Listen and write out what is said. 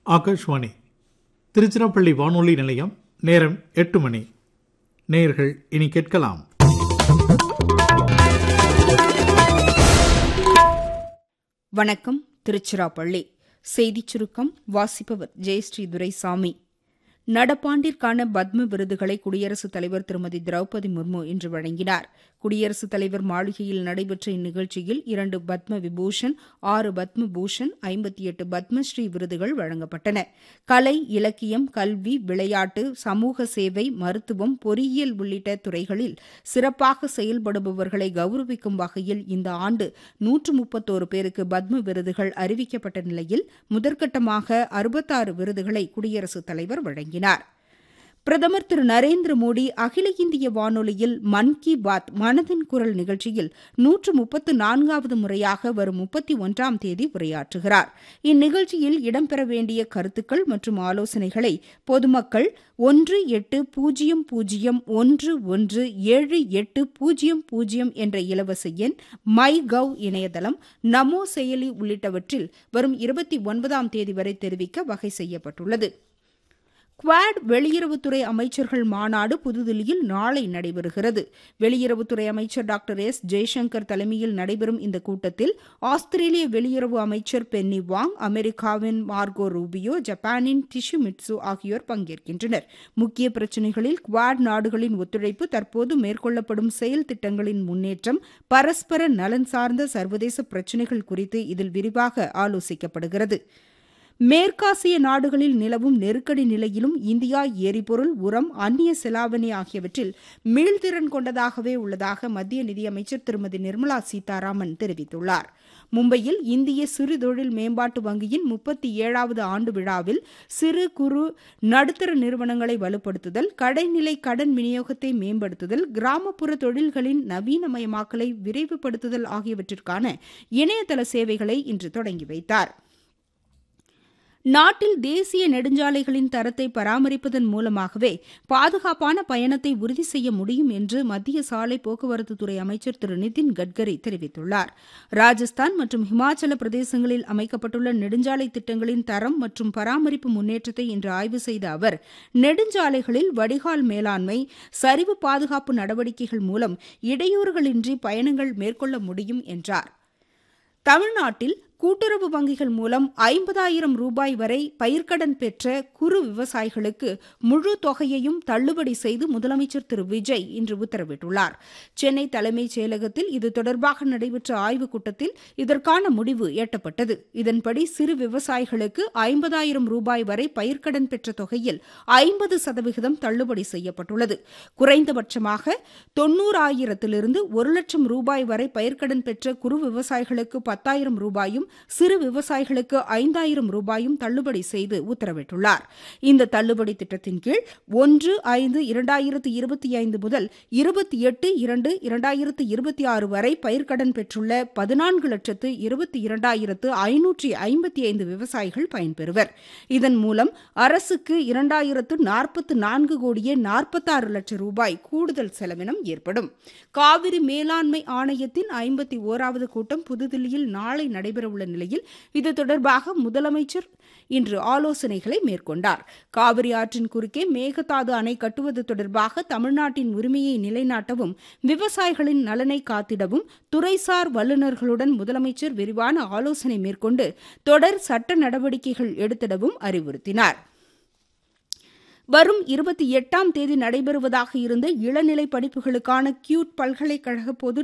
ஆகாஷ்வாணி திருச்சிராப்பள்ளி வானொலி நிலையம் நேரம் எட்டு மணி நேயர்கள் இனி கேட்கலாம் வணக்கம் திருச்சிராப்பள்ளி செய்திச் சுருக்கம் வாசிப்பவர் ஜெயஸ்ரீ துரைசாமி நடப்பாண்டிற்கான பத்ம விருதுகளை குடியரசுத் தலைவர் திருமதி திரௌபதி முர்மு இன்று வழங்கினார் குடியரசுத் தலைவர் மாளிகையில் நடைபெற்ற இந்நிகழ்ச்சியில் இரண்டு பத்ம விபூஷன் ஆறு பத்ம பூஷன் ஐம்பத்தி எட்டு பத்மஸ்ரீ விருதுகள் வழங்கப்பட்டன கலை இலக்கியம் கல்வி விளையாட்டு சமூக சேவை மருத்துவம் பொறியியல் உள்ளிட்ட துறைகளில் சிறப்பாக செயல்படுபவர்களை கௌரவிக்கும் வகையில் இந்த ஆண்டு நூற்று முப்பத்தோரு பேருக்கு பத்ம விருதுகள் அறிவிக்கப்பட்ட நிலையில் முதற்கட்டமாக அறுபத்தாறு விருதுகளை குடியரசுத் தலைவர் வழங்கினார் பிரதமர் திரு நரேந்திர மோடி அகில இந்திய வானொலியில் மன் கி பாத் மனதின் குரல் நிகழ்ச்சியில் நூற்று முப்பத்து நான்காவது முறையாக வரும் முப்பத்தி ஒன்றாம் தேதி உரையாற்றுகிறார் இந்நிகழ்ச்சியில் இடம்பெற வேண்டிய கருத்துக்கள் மற்றும் ஆலோசனைகளை பொதுமக்கள் ஒன்று எட்டு பூஜ்ஜியம் பூஜ்ஜியம் ஒன்று ஒன்று ஏழு எட்டு பூஜ்ஜியம் பூஜ்ஜியம் என்ற இலவச எண் மை கவ் இணையதளம் நமோ செயலி உள்ளிட்டவற்றில் வரும் இருபத்தி ஒன்பதாம் தேதி வரை தெரிவிக்க வகை செய்யப்பட்டுள்ளது குவாட் வெளியுறவுத்துறை அமைச்சர்கள் மாநாடு புதுதில்லியில் நாளை நடைபெறுகிறது வெளியுறவுத்துறை அமைச்சர் டாக்டர் எஸ் ஜெய்சங்கர் தலைமையில் நடைபெறும் இந்த கூட்டத்தில் ஆஸ்திரேலிய வெளியுறவு அமைச்சர் பென்னி வாங் அமெரிக்காவின் மார்கோ ரூபியோ ஜப்பானின் டிஷுமிட்சு ஆகியோர் பங்கேற்கின்றனர் முக்கிய பிரச்சினைகளில் குவாட் நாடுகளின் ஒத்துழைப்பு தற்போது மேற்கொள்ளப்படும் செயல் திட்டங்களின் முன்னேற்றம் பரஸ்பர நலன் சார்ந்த சர்வதேச பிரச்சினைகள் குறித்து இதில் விரிவாக ஆலோசிக்கப்படுகிறது மேற்காசிய நாடுகளில் நிலவும் நெருக்கடி நிலையிலும் இந்தியா எரிபொருள் உரம் அந்நிய செலாவணி ஆகியவற்றில் மீள்திறன் கொண்டதாகவே உள்ளதாக மத்திய நிதியமைச்சர் திருமதி நிர்மலா சீதாராமன் தெரிவித்துள்ளார் மும்பையில் இந்திய சிறு தொழில் மேம்பாட்டு வங்கியின் முப்பத்தி ஏழாவது ஆண்டு விழாவில் சிறு குறு நடுத்தர நிறுவனங்களை வலுப்படுத்துதல் கடைநிலை கடன் விநியோகத்தை மேம்படுத்துதல் கிராமப்புற தொழில்களின் நவீனமயமாக்கலை விரைவுபடுத்துதல் ஆகியவற்றிற்கான இணையதள சேவைகளை இன்று தொடங்கி வைத்தாா் நாட்டில் தேசிய நெடுஞ்சாலைகளின் தரத்தை பராமரிப்பதன் மூலமாகவே பாதுகாப்பான பயணத்தை உறுதி செய்ய முடியும் என்று மத்திய சாலை போக்குவரத்துத்துறை அமைச்சர் திரு நிதின் கட்கரி தெரிவித்துள்ளார் ராஜஸ்தான் மற்றும் ஹிமாச்சல பிரதேசங்களில் அமைக்கப்பட்டுள்ள நெடுஞ்சாலை திட்டங்களின் தரம் மற்றும் பராமரிப்பு முன்னேற்றத்தை இன்று ஆய்வு செய்த அவர் நெடுஞ்சாலைகளில் வடிகால் மேலாண்மை சரிவு பாதுகாப்பு நடவடிக்கைகள் மூலம் இடையூறுகளின்றி பயணங்கள் மேற்கொள்ள முடியும் என்றார் தமிழ்நாட்டில் கூட்டுறவு வங்கிகள் மூலம் ஐம்பதாயிரம் ரூபாய் வரை பயிர்க்கடன் பெற்ற குறு விவசாயிகளுக்கு முழு தொகையையும் தள்ளுபடி செய்து முதலமைச்சர் திரு விஜய் இன்று உத்தரவிட்டுள்ளார் சென்னை தலைமைச் செயலகத்தில் இது தொடர்பாக நடைபெற்ற ஆய்வுக் கூட்டத்தில் இதற்கான முடிவு எட்டப்பட்டது இதன்படி சிறு விவசாயிகளுக்கு ஐம்பதாயிரம் ரூபாய் வரை பயிர்க்கடன் பெற்ற தொகையில் ஐம்பது சதவிகிதம் தள்ளுபடி செய்யப்பட்டுள்ளது குறைந்தபட்சமாக தொன்னூறாயிரத்திலிருந்து ஒரு லட்சம் ரூபாய் வரை பயிர்க்கடன் பெற்ற குறு விவசாயிகளுக்கு பத்தாயிரம் ரூபாயும் சிறு விவசாயிகளுக்கு ஐந்தாயிரம் ரூபாயும் தள்ளுபடி செய்து உத்தரவிட்டுள்ளார் இந்த தள்ளுபடி திட்டத்தின் கீழ் ஒன்று ஐந்து இரண்டாயிரத்து இருபத்தி ஐந்து முதல் இருபத்தி எட்டு இரண்டு இரண்டாயிரத்து இருபத்தி ஆறு வரை பயிர்க்கடன் பெற்றுள்ள பதினான்கு லட்சத்து இருபத்தி இரண்டாயிரத்து ஐநூற்றி ஐம்பத்தி ஐந்து விவசாயிகள் பயன்பெறுவர் இதன் மூலம் அரசுக்கு இரண்டாயிரத்து நாற்பத்து நான்கு கோடியே நாற்பத்தாறு லட்சம் ரூபாய் கூடுதல் செலவினம் ஏற்படும் காவிரி மேலாண்மை ஆணையத்தின் ஐம்பத்தி ஓராவது கூட்டம் புதுதில்லியில் நாளை நடைபெறவுள்ள உள்ள நிலையில் இது தொடர்பாக முதலமைச்சர் இன்று ஆலோசனைகளை மேற்கொண்டார் காவிரி ஆற்றின் குறுக்கே மேகதாது அணை கட்டுவது தொடர்பாக தமிழ்நாட்டின் உரிமையை நிலைநாட்டவும் விவசாயிகளின் நலனை காத்திடவும் துறைசார் வல்லுநர்களுடன் முதலமைச்சர் விரிவான ஆலோசனை மேற்கொண்டு தொடர் சட்ட நடவடிக்கைகள் எடுத்திடவும் அறிவுறுத்தினார் வரும் இருபத்தி எட்டாம் தேதி நடைபெறுவதாக இருந்த இளநிலை படிப்புகளுக்கான கியூட் பல்கலைக்கழக பொது